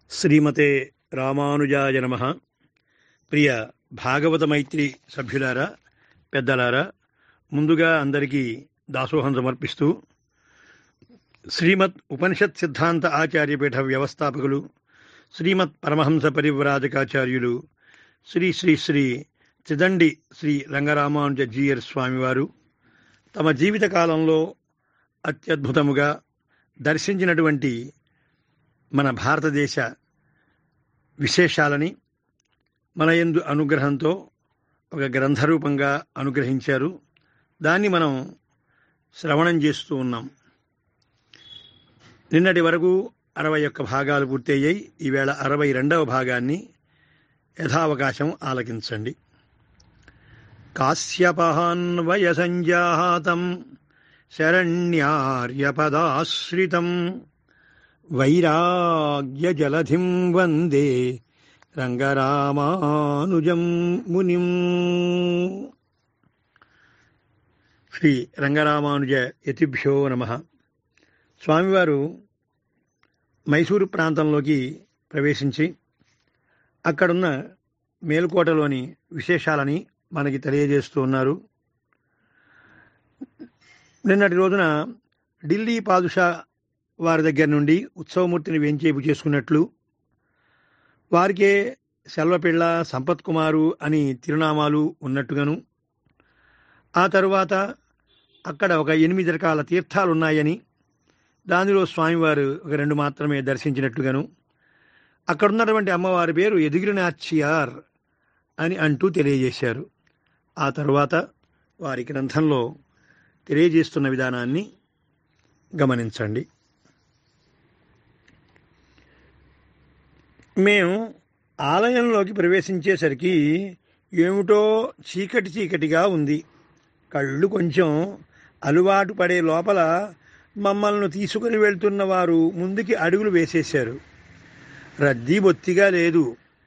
శ్రీమతే రామానుజాయ నమ ప్రియ భాగవత మైత్రి సభ్యులారా పెద్దలారా ముందుగా అందరికీ దాసోహం సమర్పిస్తూ శ్రీమత్ ఉపనిషత్ సిద్ధాంత ఆచార్యపీఠ వ్యవస్థాపకులు శ్రీమత్ పరమహంస పరివ్రాజకాచార్యులు శ్రీ శ్రీ శ్రీ చిదండి శ్రీ రంగరామానుజ జీయర్ స్వామివారు తమ జీవిత కాలంలో అత్యద్భుతముగా దర్శించినటువంటి మన భారతదేశ విశేషాలని మన యందు అనుగ్రహంతో ఒక గ్రంథరూపంగా అనుగ్రహించారు దాన్ని మనం శ్రవణం చేస్తూ ఉన్నాం నిన్నటి వరకు అరవై ఒక్క భాగాలు పూర్తయ్యాయి ఈవేళ అరవై రెండవ భాగాన్ని యథావకాశం ఆలకించండి కాశ్యపహాన్వయ సంజాతం శరణ్యార్యపదాశ్రితం వైరాగ్యజలధిం వందే రంగరామానుజం మునిం శ్రీ రంగరామానుజ యతిభ్యో నమ స్వామివారు మైసూరు ప్రాంతంలోకి ప్రవేశించి అక్కడున్న మేలుకోటలోని విశేషాలని మనకి తెలియజేస్తూ ఉన్నారు నిన్నటి రోజున ఢిల్లీ పాదుషా వారి దగ్గర నుండి ఉత్సవమూర్తిని వేంచేపు చేసుకున్నట్లు వారికే సెల్వపిళ్ళ సంపత్ కుమారు అని తిరునామాలు ఉన్నట్టుగాను ఆ తరువాత అక్కడ ఒక ఎనిమిది రకాల తీర్థాలు ఉన్నాయని దానిలో స్వామివారు ఒక రెండు మాత్రమే దర్శించినట్లుగాను అక్కడ ఉన్నటువంటి అమ్మవారి పేరు ఎదిగిరినాచియార్ అని అంటూ తెలియజేశారు ఆ తరువాత వారి గ్రంథంలో తెలియజేస్తున్న విధానాన్ని గమనించండి మేము ఆలయంలోకి ప్రవేశించేసరికి ఏమిటో చీకటి చీకటిగా ఉంది కళ్ళు కొంచెం అలవాటు పడే లోపల మమ్మల్ని తీసుకుని వెళ్తున్న వారు ముందుకి అడుగులు వేసేశారు రద్దీ బొత్తిగా లేదు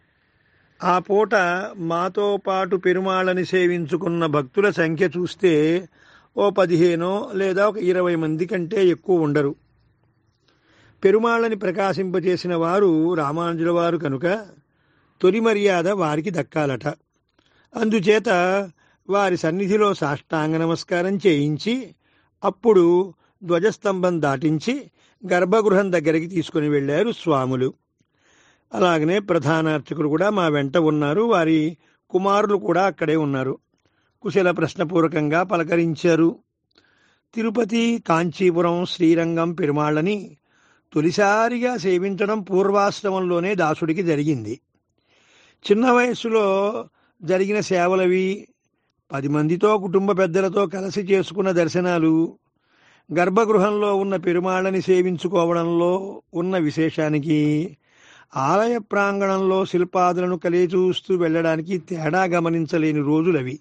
ఆ పూట మాతో పాటు పెరుమాళని సేవించుకున్న భక్తుల సంఖ్య చూస్తే ఓ పదిహేనో లేదా ఒక ఇరవై మంది కంటే ఎక్కువ ఉండరు పెరుమాళ్ళని ప్రకాశింపచేసిన వారు రామానుజుల వారు కనుక తొలి మర్యాద వారికి దక్కాలట అందుచేత వారి సన్నిధిలో సాష్టాంగ నమస్కారం చేయించి అప్పుడు ధ్వజస్తంభం దాటించి గర్భగృహం దగ్గరికి తీసుకుని వెళ్ళారు స్వాములు అలాగనే ప్రధాన అర్చకులు కూడా మా వెంట ఉన్నారు వారి కుమారులు కూడా అక్కడే ఉన్నారు కుశల ప్రశ్నపూర్వకంగా పలకరించారు తిరుపతి కాంచీపురం శ్రీరంగం పెరుమాళ్ళని తొలిసారిగా సేవించడం పూర్వాశ్రమంలోనే దాసుడికి జరిగింది చిన్న వయస్సులో జరిగిన సేవలవి పది మందితో కుటుంబ పెద్దలతో కలిసి చేసుకున్న దర్శనాలు గర్భగృహంలో ఉన్న పెరుమాళ్ళని సేవించుకోవడంలో ఉన్న విశేషానికి ఆలయ ప్రాంగణంలో శిల్పాదులను కలిగి చూస్తూ వెళ్ళడానికి తేడా గమనించలేని రోజులవి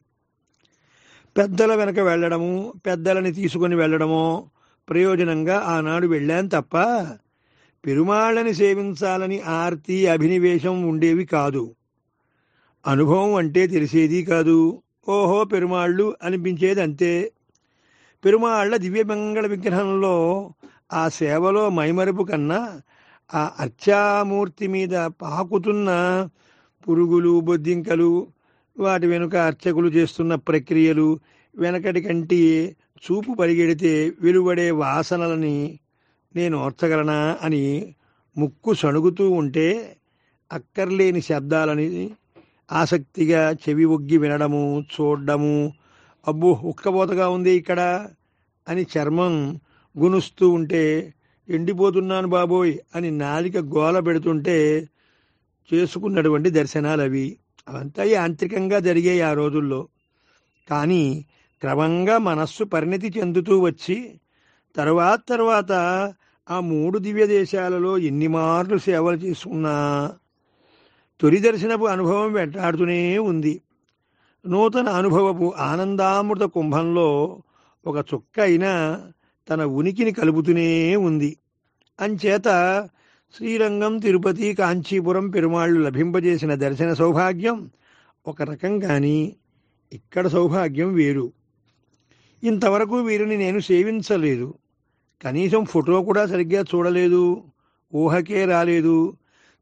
పెద్దల వెనక వెళ్ళడము పెద్దలని తీసుకుని వెళ్ళడమో ప్రయోజనంగా ఆనాడు వెళ్ళాను తప్ప పెరుమాళ్ళని సేవించాలని ఆర్తి అభినివేశం ఉండేవి కాదు అనుభవం అంటే తెలిసేది కాదు ఓహో పెరుమాళ్ళు అనిపించేది అంతే పెరుమాళ్ళ దివ్యమంగళ విగ్రహంలో ఆ సేవలో మైమరుపు కన్నా ఆ అర్చామూర్తి మీద పాకుతున్న పురుగులు బొద్దింకలు వాటి వెనుక అర్చకులు చేస్తున్న ప్రక్రియలు వెనకటి కంటి చూపు పరిగెడితే వెలువడే వాసనలని నేను ఓర్చగలనా అని ముక్కు సణుగుతూ ఉంటే అక్కర్లేని శబ్దాలని ఆసక్తిగా చెవి ఒగ్గి వినడము చూడడము అబ్బో ఉక్కబోతగా ఉంది ఇక్కడ అని చర్మం గునుస్తూ ఉంటే ఎండిపోతున్నాను బాబోయ్ అని నాలిక గోల పెడుతుంటే చేసుకున్నటువంటి దర్శనాలు అవి అవంతా యాంత్రికంగా జరిగాయి ఆ రోజుల్లో కానీ క్రమంగా మనస్సు పరిణతి చెందుతూ వచ్చి తరువాత తర్వాత ఆ మూడు దివ్య దేశాలలో ఎన్ని మార్లు సేవలు చేసుకున్నా తొలి దర్శనపు అనుభవం వెంటాడుతూనే ఉంది నూతన అనుభవపు ఆనందామృత కుంభంలో ఒక చుక్క అయినా తన ఉనికిని కలుపుతూనే ఉంది అంచేత శ్రీరంగం తిరుపతి కాంచీపురం పెరుమాళ్ళు లభింపజేసిన దర్శన సౌభాగ్యం ఒక రకం కానీ ఇక్కడ సౌభాగ్యం వేరు ఇంతవరకు వీరిని నేను సేవించలేదు కనీసం ఫోటో కూడా సరిగ్గా చూడలేదు ఊహకే రాలేదు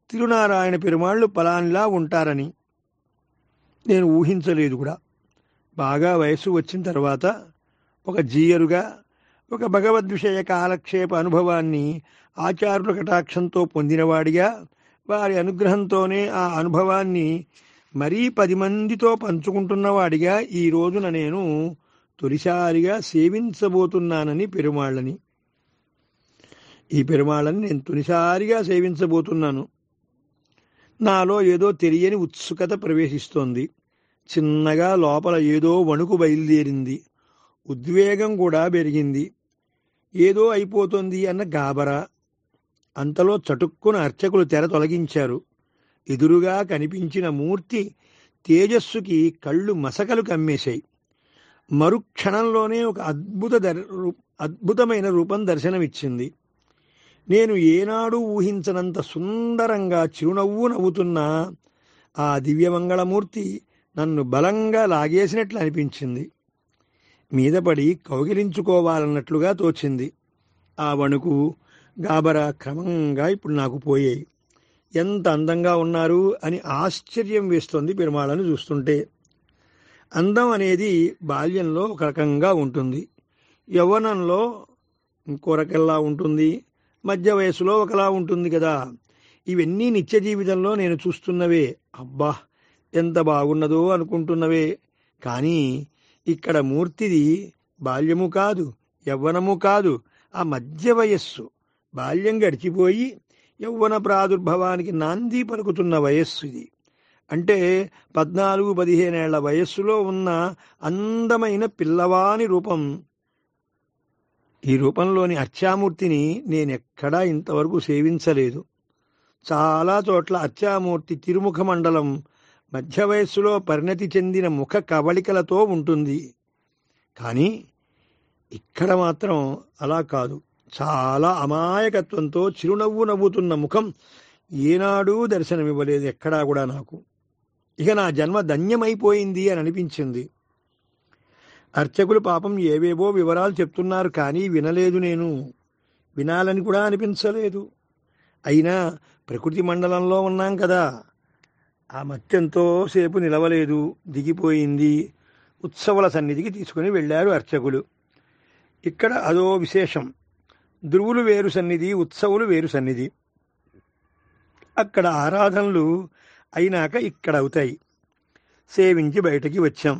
తిరునారాయణ పెరుమాళ్ళు పలానిలా ఉంటారని నేను ఊహించలేదు కూడా బాగా వయస్సు వచ్చిన తర్వాత ఒక జీయరుగా ఒక భగవద్విషయ కాలక్షేప అనుభవాన్ని ఆచార్యుల కటాక్షంతో పొందినవాడిగా వారి అనుగ్రహంతోనే ఆ అనుభవాన్ని మరీ పది మందితో పంచుకుంటున్నవాడిగా ఈ రోజున నేను తొలిసారిగా సేవించబోతున్నానని పెరుమాళ్ళని ఈ పెరుమాళ్ళని నేను తొలిసారిగా సేవించబోతున్నాను నాలో ఏదో తెలియని ఉత్సుకత ప్రవేశిస్తోంది చిన్నగా లోపల ఏదో వణుకు బయలుదేరింది ఉద్వేగం కూడా పెరిగింది ఏదో అయిపోతుంది అన్న గాబరా అంతలో చటుక్కున అర్చకులు తెర తొలగించారు ఎదురుగా కనిపించిన మూర్తి తేజస్సుకి కళ్ళు మసకలు కమ్మేశాయి మరుక్షణంలోనే ఒక అద్భుత దర్ అద్భుతమైన రూపం దర్శనమిచ్చింది నేను ఏనాడు ఊహించనంత సుందరంగా చిరునవ్వు నవ్వుతున్న ఆ దివ్యమంగళమూర్తి నన్ను బలంగా లాగేసినట్లు అనిపించింది మీదపడి కౌగిలించుకోవాలన్నట్లుగా తోచింది ఆ వణుకు గాబరా క్రమంగా ఇప్పుడు నాకు పోయాయి ఎంత అందంగా ఉన్నారు అని ఆశ్చర్యం వేస్తోంది పెరుమాళను చూస్తుంటే అందం అనేది బాల్యంలో ఒక రకంగా ఉంటుంది యవ్వనంలో ఇంకో రకంలా ఉంటుంది మధ్య వయసులో ఒకలా ఉంటుంది కదా ఇవన్నీ నిత్య జీవితంలో నేను చూస్తున్నవే అబ్బా ఎంత బాగున్నదో అనుకుంటున్నవే కానీ ఇక్కడ మూర్తిది బాల్యము కాదు యవ్వనము కాదు ఆ మధ్య వయస్సు బాల్యం గడిచిపోయి యవ్వన ప్రాదుర్భవానికి నాంది పలుకుతున్న వయస్సు ఇది అంటే పద్నాలుగు పదిహేనేళ్ల వయస్సులో ఉన్న అందమైన పిల్లవాని రూపం ఈ రూపంలోని అర్చామూర్తిని నేనెక్కడా ఇంతవరకు సేవించలేదు చాలా చోట్ల అర్చామూర్తి తిరుముఖ మండలం మధ్య వయస్సులో పరిణతి చెందిన ముఖ కవళికలతో ఉంటుంది కానీ ఇక్కడ మాత్రం అలా కాదు చాలా అమాయకత్వంతో చిరునవ్వు నవ్వుతున్న ముఖం ఏనాడూ దర్శనమివ్వలేదు ఎక్కడా కూడా నాకు ఇక నా జన్మ ధన్యమైపోయింది అని అనిపించింది అర్చకులు పాపం ఏవేవో వివరాలు చెప్తున్నారు కానీ వినలేదు నేను వినాలని కూడా అనిపించలేదు అయినా ప్రకృతి మండలంలో ఉన్నాం కదా ఆ మత్యంతో సేపు నిలవలేదు దిగిపోయింది ఉత్సవాల సన్నిధికి తీసుకుని వెళ్ళారు అర్చకులు ఇక్కడ అదో విశేషం ధ్రువులు వేరు సన్నిధి ఉత్సవులు వేరు సన్నిధి అక్కడ ఆరాధనలు అయినాక ఇక్కడ అవుతాయి సేవించి బయటకి వచ్చాం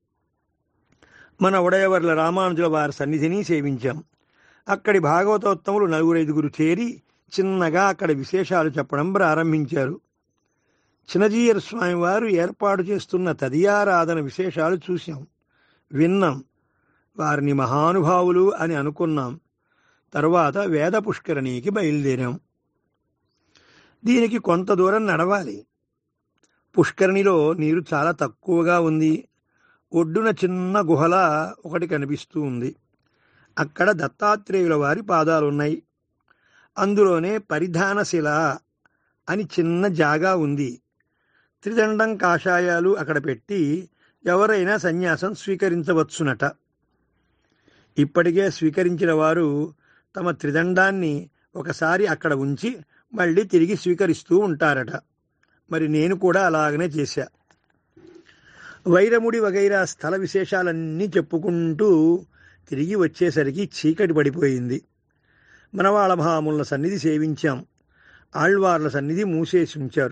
మన ఉడయవర్ల రామానుజుల వారి సన్నిధిని సేవించాం అక్కడి భాగవతోత్తములు నలుగురైదుగురు చేరి చిన్నగా అక్కడ విశేషాలు చెప్పడం ప్రారంభించారు చిన్నజీయర్ స్వామి వారు ఏర్పాటు చేస్తున్న తదియారాధన విశేషాలు చూశాం విన్నాం వారిని మహానుభావులు అని అనుకున్నాం తరువాత వేద పుష్కరణికి బయలుదేరాం దీనికి కొంత దూరం నడవాలి పుష్కరిణిలో నీరు చాలా తక్కువగా ఉంది ఒడ్డున చిన్న గుహల ఒకటి కనిపిస్తూ ఉంది అక్కడ దత్తాత్రేయుల వారి పాదాలున్నాయి అందులోనే పరిధానశిల అని చిన్న జాగా ఉంది త్రిదండం కాషాయాలు అక్కడ పెట్టి ఎవరైనా సన్యాసం స్వీకరించవచ్చునట ఇప్పటికే స్వీకరించిన వారు తమ త్రిదండాన్ని ఒకసారి అక్కడ ఉంచి మళ్ళీ తిరిగి స్వీకరిస్తూ ఉంటారట మరి నేను కూడా అలాగనే చేశా వైరముడి వగైరా స్థల విశేషాలన్నీ చెప్పుకుంటూ తిరిగి వచ్చేసరికి చీకటి పడిపోయింది మనవాళ మహాముల సన్నిధి సేవించాం ఆళ్వార్ల సన్నిధి మూసేసి ఉంచారు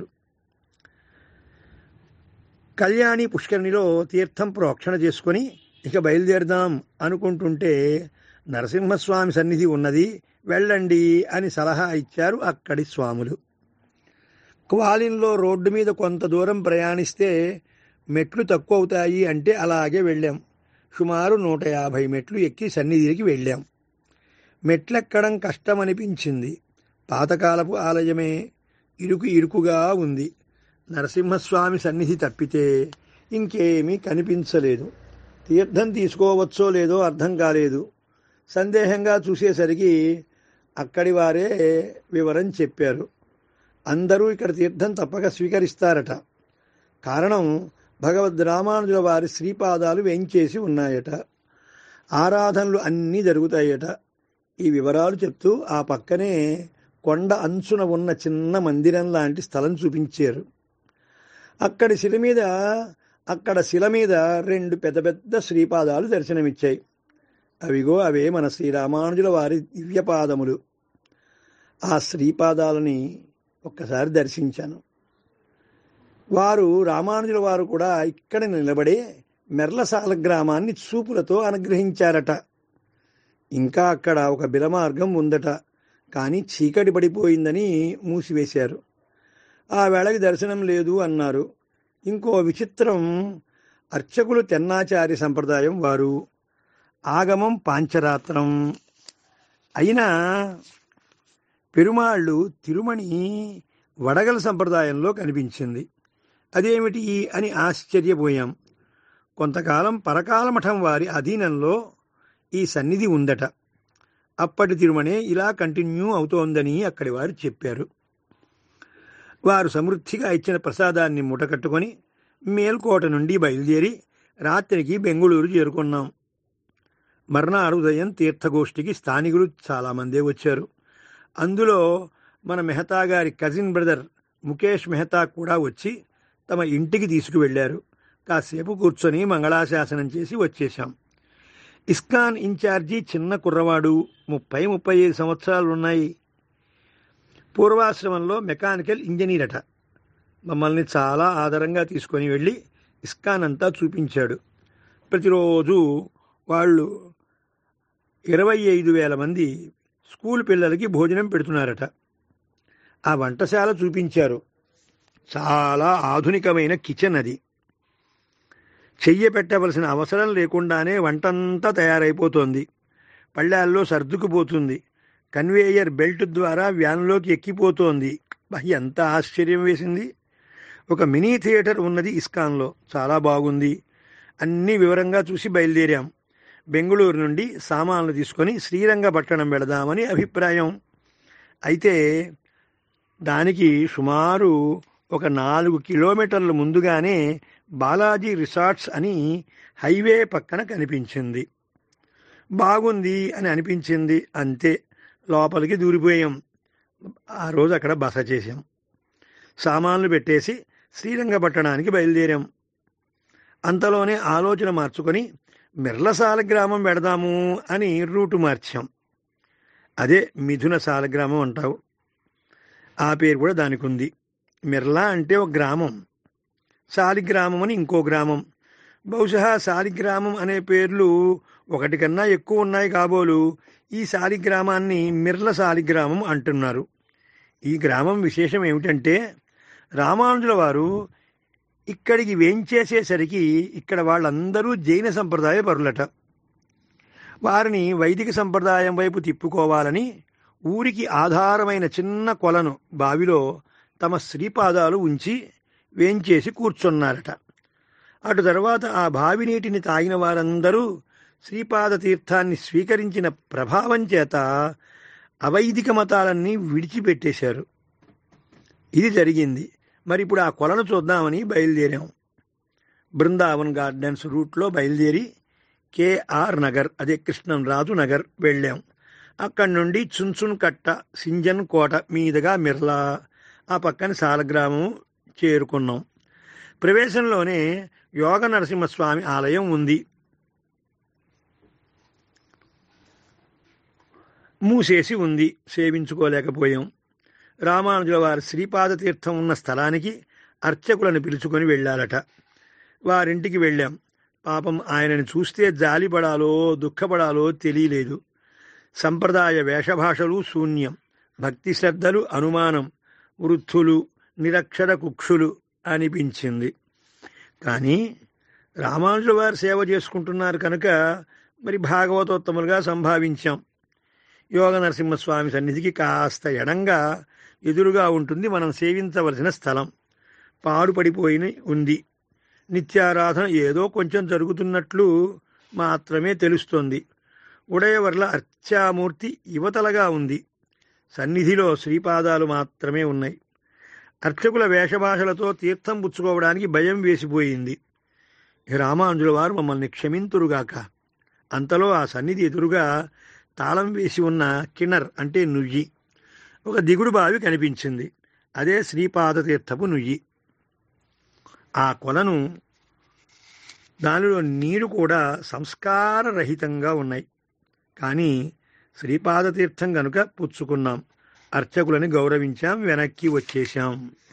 కళ్యాణి పుష్కరిణిలో తీర్థం ప్రోక్షణ చేసుకొని ఇక బయలుదేరదాం అనుకుంటుంటే నరసింహస్వామి సన్నిధి ఉన్నది వెళ్ళండి అని సలహా ఇచ్చారు అక్కడి స్వాములు క్వాలిన్లో రోడ్డు మీద కొంత దూరం ప్రయాణిస్తే మెట్లు తక్కువ అవుతాయి అంటే అలాగే వెళ్ళాం సుమారు నూట యాభై మెట్లు ఎక్కి సన్నిధికి వెళ్ళాం మెట్లెక్కడం కష్టమనిపించింది పాతకాలపు ఆలయమే ఇరుకు ఇరుకుగా ఉంది నరసింహస్వామి సన్నిధి తప్పితే ఇంకేమీ కనిపించలేదు తీర్థం తీసుకోవచ్చో లేదో అర్థం కాలేదు సందేహంగా చూసేసరికి అక్కడి వారే వివరం చెప్పారు అందరూ ఇక్కడ తీర్థం తప్పక స్వీకరిస్తారట కారణం భగవద్ రామానుజుల వారి శ్రీపాదాలు వేంచేసి ఉన్నాయట ఆరాధనలు అన్నీ జరుగుతాయట ఈ వివరాలు చెప్తూ ఆ పక్కనే కొండ అంచున ఉన్న చిన్న మందిరం లాంటి స్థలం చూపించారు అక్కడి శిల మీద అక్కడ శిల మీద రెండు పెద్ద పెద్ద శ్రీపాదాలు దర్శనమిచ్చాయి అవిగో అవే మన శ్రీరామానుజుల వారి దివ్యపాదములు ఆ శ్రీపాదాలని ఒక్కసారి దర్శించాను వారు రామానుజుల వారు కూడా ఇక్కడ నిలబడే మెర్లసాల గ్రామాన్ని చూపులతో అనుగ్రహించారట ఇంకా అక్కడ ఒక బిలమార్గం ఉందట కానీ చీకటి పడిపోయిందని మూసివేశారు ఆ వేళకి దర్శనం లేదు అన్నారు ఇంకో విచిత్రం అర్చకులు తెన్నాచారి సంప్రదాయం వారు ఆగమం పాంచరాత్రం అయినా పెరుమాళ్ళు తిరుమణి వడగల సంప్రదాయంలో కనిపించింది అదేమిటి అని ఆశ్చర్యపోయాం కొంతకాలం పరకాల మఠం వారి అధీనంలో ఈ సన్నిధి ఉందట అప్పటి తిరుమణే ఇలా కంటిన్యూ అవుతోందని అక్కడి వారు చెప్పారు వారు సమృద్ధిగా ఇచ్చిన ప్రసాదాన్ని మూటకట్టుకొని మేల్కోట నుండి బయలుదేరి రాత్రికి బెంగుళూరు చేరుకున్నాం మర్నాడు ఉదయం తీర్థగోష్ఠికి స్థానికులు చాలామందే వచ్చారు అందులో మన మెహతా గారి కజిన్ బ్రదర్ ముఖేష్ మెహతా కూడా వచ్చి తమ ఇంటికి తీసుకువెళ్లారు కాసేపు కూర్చొని మంగళాశాసనం చేసి వచ్చేశాం ఇస్కాన్ ఇన్ఛార్జి చిన్న కుర్రవాడు ముప్పై ముప్పై ఐదు సంవత్సరాలు ఉన్నాయి పూర్వాశ్రమంలో మెకానికల్ ఇంజనీర్ అట మమ్మల్ని చాలా ఆదరంగా తీసుకొని వెళ్ళి ఇస్కాన్ అంతా చూపించాడు ప్రతిరోజు వాళ్ళు ఇరవై ఐదు వేల మంది స్కూల్ పిల్లలకి భోజనం పెడుతున్నారట ఆ వంటశాల చూపించారు చాలా ఆధునికమైన కిచెన్ అది చెయ్య పెట్టవలసిన అవసరం లేకుండానే వంటంతా తయారైపోతోంది పళ్ళాల్లో సర్దుకుపోతుంది కన్వేయర్ బెల్ట్ ద్వారా వ్యాన్లోకి ఎక్కిపోతోంది బా, ఎంత ఆశ్చర్యం వేసింది ఒక మినీ థియేటర్ ఉన్నది ఇస్కాన్లో చాలా బాగుంది అన్నీ వివరంగా చూసి బయలుదేరాం బెంగళూరు నుండి సామాన్లు తీసుకొని శ్రీరంగపట్టణం వెళదామని అభిప్రాయం అయితే దానికి సుమారు ఒక నాలుగు కిలోమీటర్ల ముందుగానే బాలాజీ రిసార్ట్స్ అని హైవే పక్కన కనిపించింది బాగుంది అని అనిపించింది అంతే లోపలికి దూరిపోయాం ఆ రోజు అక్కడ బస చేశాం సామాన్లు పెట్టేసి శ్రీరంగపట్టణానికి బయలుదేరాం అంతలోనే ఆలోచన మార్చుకొని మిర్లసాల గ్రామం పెడదాము అని రూటు మార్చాం అదే మిథున సాలగ్రామం అంటావు ఆ పేరు కూడా దానికి ఉంది మిర్లా అంటే ఒక గ్రామం శాలిగ్రామం అని ఇంకో గ్రామం బహుశా శాలిగ్రామం అనే పేర్లు ఒకటి కన్నా ఎక్కువ ఉన్నాయి కాబోలు ఈ శాలిగ్రామాన్ని మిర్ల శాలిగ్రామం అంటున్నారు ఈ గ్రామం విశేషం ఏమిటంటే రామానుజుల వారు ఇక్కడికి వేంచేసేసరికి ఇక్కడ వాళ్ళందరూ జైన సంప్రదాయ పరులట వారిని వైదిక సంప్రదాయం వైపు తిప్పుకోవాలని ఊరికి ఆధారమైన చిన్న కొలను బావిలో తమ శ్రీపాదాలు ఉంచి వేంచేసి కూర్చున్నారట అటు తర్వాత ఆ బావి నీటిని తాగిన వారందరూ శ్రీపాద తీర్థాన్ని స్వీకరించిన ప్రభావం చేత అవైదిక మతాలన్నీ విడిచిపెట్టేశారు ఇది జరిగింది మరి ఇప్పుడు ఆ కొలను చూద్దామని బయలుదేరాం బృందావన్ గార్డెన్స్ రూట్లో బయలుదేరి కేఆర్ నగర్ అదే కృష్ణంరాజు నగర్ వెళ్ళాం అక్కడి నుండి చున్చున్ కట్ట సింజన్ కోట మీదుగా మిర్లా ఆ పక్కన సాలగ్రామం చేరుకున్నాం ప్రవేశంలోనే యోగ నరసింహస్వామి ఆలయం ఉంది మూసేసి ఉంది సేవించుకోలేకపోయాం రామానుజుల వారి శ్రీపాద తీర్థం ఉన్న స్థలానికి అర్చకులను పిలుచుకొని వెళ్ళారట వారింటికి వెళ్ళాం పాపం ఆయనని చూస్తే జాలిపడాలో దుఃఖపడాలో తెలియలేదు సంప్రదాయ వేషభాషలు శూన్యం భక్తి శ్రద్ధలు అనుమానం వృద్ధులు నిరక్షర కుక్షులు అనిపించింది కానీ రామానుజుల వారు సేవ చేసుకుంటున్నారు కనుక మరి భాగవతోత్తములుగా సంభావించాం యోగ నరసింహస్వామి సన్నిధికి కాస్త ఎడంగా ఎదురుగా ఉంటుంది మనం సేవించవలసిన స్థలం పాడుపడిపోయిన ఉంది నిత్యారాధన ఏదో కొంచెం జరుగుతున్నట్లు మాత్రమే తెలుస్తోంది ఉడయవర్ల అర్చామూర్తి యువతలగా ఉంది సన్నిధిలో శ్రీపాదాలు మాత్రమే ఉన్నాయి అర్చకుల వేషభాషలతో తీర్థం పుచ్చుకోవడానికి భయం వేసిపోయింది రామానుజుల వారు మమ్మల్ని క్షమింతురుగాక అంతలో ఆ సన్నిధి ఎదురుగా తాళం వేసి ఉన్న కిన్నర్ అంటే నుయ్యి ఒక దిగుడు బావి కనిపించింది అదే శ్రీపాదతీర్థపు నుయ్యి ఆ కొలను దానిలో నీరు కూడా సంస్కారరహితంగా ఉన్నాయి కానీ శ్రీపాదతీర్థం గనుక పుచ్చుకున్నాం అర్చకులని గౌరవించాం వెనక్కి వచ్చేశాం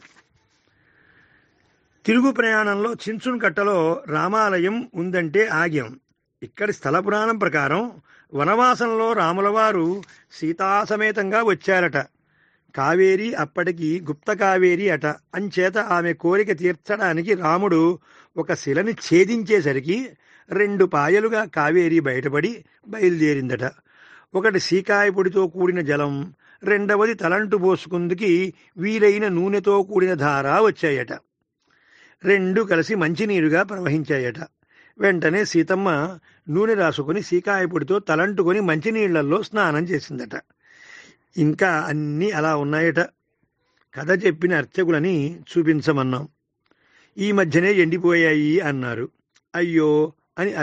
తిరుగు ప్రయాణంలో చించున్ కట్టలో రామాలయం ఉందంటే ఆగ్యం ఇక్కడి స్థల పురాణం ప్రకారం వనవాసంలో రాములవారు సీతాసమేతంగా వచ్చారట కావేరి అప్పటికి గుప్త కావేరి అట అంచేత ఆమె కోరిక తీర్చడానికి రాముడు ఒక శిలని ఛేదించేసరికి రెండు పాయలుగా కావేరి బయటపడి బయలుదేరిందట ఒకటి సీకాయ పొడితో కూడిన జలం రెండవది తలంటు పోసుకుందుకి వీలైన నూనెతో కూడిన ధార వచ్చాయట రెండు కలిసి మంచినీరుగా ప్రవహించాయట వెంటనే సీతమ్మ నూనె రాసుకుని సీకాయ పొడితో తలంటుకొని మంచినీళ్లలో స్నానం చేసిందట ఇంకా అన్నీ అలా ఉన్నాయట కథ చెప్పిన అర్చకులని చూపించమన్నాం ఈ మధ్యనే ఎండిపోయాయి అన్నారు అయ్యో